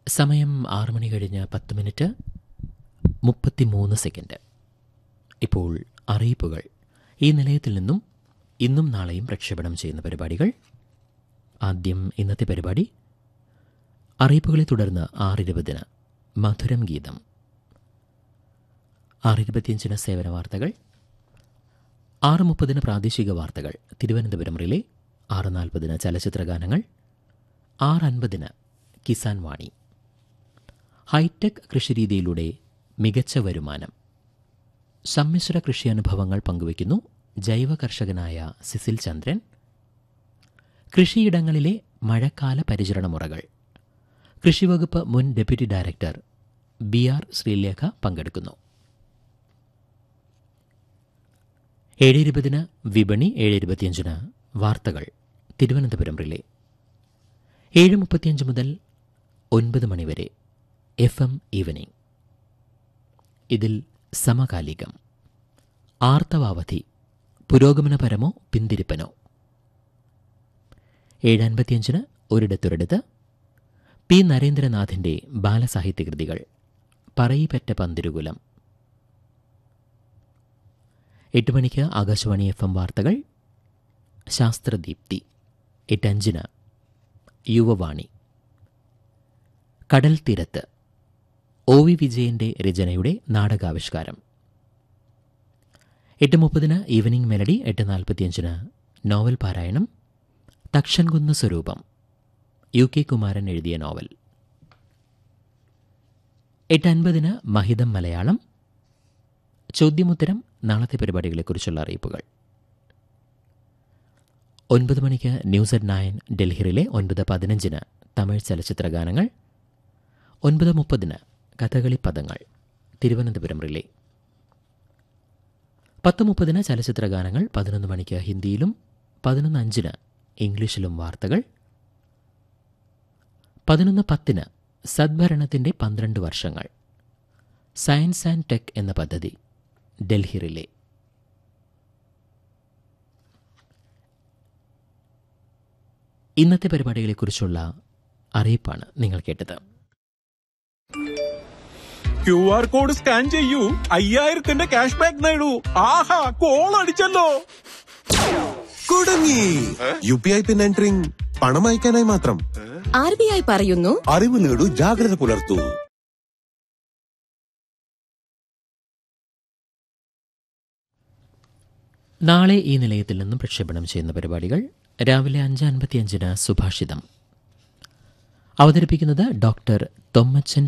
സമയം ആറ് മണി കഴിഞ്ഞ് പത്ത് മിനിറ്റ് മുപ്പത്തിമൂന്ന് സെക്കൻഡ് ഇപ്പോൾ അറിയിപ്പുകൾ ഈ നിലയത്തിൽ നിന്നും ഇന്നും നാളെയും പ്രക്ഷേപണം ചെയ്യുന്ന പരിപാടികൾ ആദ്യം ഇന്നത്തെ പരിപാടി അറിയിപ്പുകളെ തുടർന്ന് ആറിരുപതിന് മധുരം ഗീതം ആറിരുപത്തിയഞ്ചിന് സേവന വാർത്തകൾ ആറ് മുപ്പതിന് പ്രാദേശിക വാർത്തകൾ തിരുവനന്തപുരം റിലേ ആറ് നാൽപ്പതിന് ചലച്ചിത്ര ഗാനങ്ങൾ ആറ് അൻപതിന് കിസാൻ വാണി ഹൈടെക് കൃഷിരീതിയിലൂടെ മികച്ച വരുമാനം സമ്മിശ്ര കൃഷി അനുഭവങ്ങൾ പങ്കുവയ്ക്കുന്നു ജൈവ കർഷകനായ സിസിൽ ചന്ദ്രൻ കൃഷിയിടങ്ങളിലെ മഴക്കാല പരിചരണ മുറകൾ കൃഷിവകുപ്പ് മുൻ deputy director B R Sreelekha പങ്കെടുക്കുന്നു ഏഴ് ഇരുപതിന് വിപണി ഏഴ് ഇരുപത്തിയഞ്ചിന് വാർത്തകൾ തിരുവനന്തപുരം റിലേ ഏഴ് മുപ്പത്തിയഞ്ച് മുതൽ ഒൻപത് മണിവരെ എഫ് എം ഈവനിംഗ് ഇതിൽ സമകാലികം ആർത്തവാവധി പുരോഗമനപരമോ പിന്തിരിപ്പനോ ഏഴ് അൻപത്തിയഞ്ചിന് ഒരിടത്തൊരിടത്ത് പി നരേന്ദ്രനാഥിന്റെ ബാലസാഹിത്യകൃതികൾ പറയിപ്പറ്റ പന്തിരുകുലം എട്ട് മണിക്ക് ആകാശവാണി എഫ് എം വാർത്തകൾ ശാസ്ത്രദീപ്തി എട്ടഞ്ചിന് യുവവാണി കടൽ തീരത്ത് ഒ വി വിജയന്റെ രചനയുടെ നാടകാവിഷ്കാരം എട്ട് മുപ്പതിന് ഈവനിംഗ് മെലഡി എട്ട് നാൽപ്പത്തിയഞ്ചിന് നോവൽ പാരായണം തക്ഷൻകുന്ന് സ്വരൂപം യു കെ കുമാരൻ എഴുതിയ നോവൽ എട്ട് അൻപതിന് മഹിതം മലയാളം ചോദ്യമുത്തരം നാളത്തെ പരിപാടികളെക്കുറിച്ചുള്ള അറിയിപ്പുകൾ ഒൻപത് മണിക്ക് ന്യൂസ് അറ്റ് നയൻ ഡൽഹിയിലെ ഒൻപത് പതിനഞ്ചിന് തമിഴ് ചലച്ചിത്ര ഗാനങ്ങൾ ഒൻപത് മുപ്പതിന് കഥകളി പദങ്ങൾ തിരുവനന്തപുരം റിലേ പത്ത് മുപ്പതിന് ചലച്ചിത്ര ഗാനങ്ങൾ പതിനൊന്ന് മണിക്ക് ഹിന്ദിയിലും പതിനൊന്ന് അഞ്ചിന് ഇംഗ്ലീഷിലും വാർത്തകൾ പതിനൊന്ന് പത്തിന് സദ്ഭരണത്തിന്റെ പന്ത്രണ്ട് വർഷങ്ങൾ സയൻസ് ആൻഡ് ടെക് എന്ന പദ്ധതി ഡൽഹി റിലേ ഇന്നത്തെ പരിപാടികളെക്കുറിച്ചുള്ള അറിയിപ്പാണ് നിങ്ങൾ കേട്ടത് ക്യു ആർ കോഡ് സ്കാൻ ചെയ്യൂ അയ്യായിരത്തിന്റെ ക്യാഷ് ബാക്ക് നേടൂ ആഹാ കോൾ അടിച്ചല്ലോ കുടുങ്ങി U P I pin entering പണം അയക്കാനായി മാത്രം ആർ ബി ഐ പറയുന്നു അറിവ് നേടൂ ജാഗ്രത പുലർത്തൂ നാളെ ഈ നിലയത്തിൽ നിന്നും പ്രക്ഷേപണം ചെയ്യുന്ന പരിപാടികൾ രാവിലെ അഞ്ച് അൻപത്തിയഞ്ചിന് സുഭാഷിതം അവതരിപ്പിക്കുന്നത് ഡോക്ടർ തൊമ്മച്ചൻ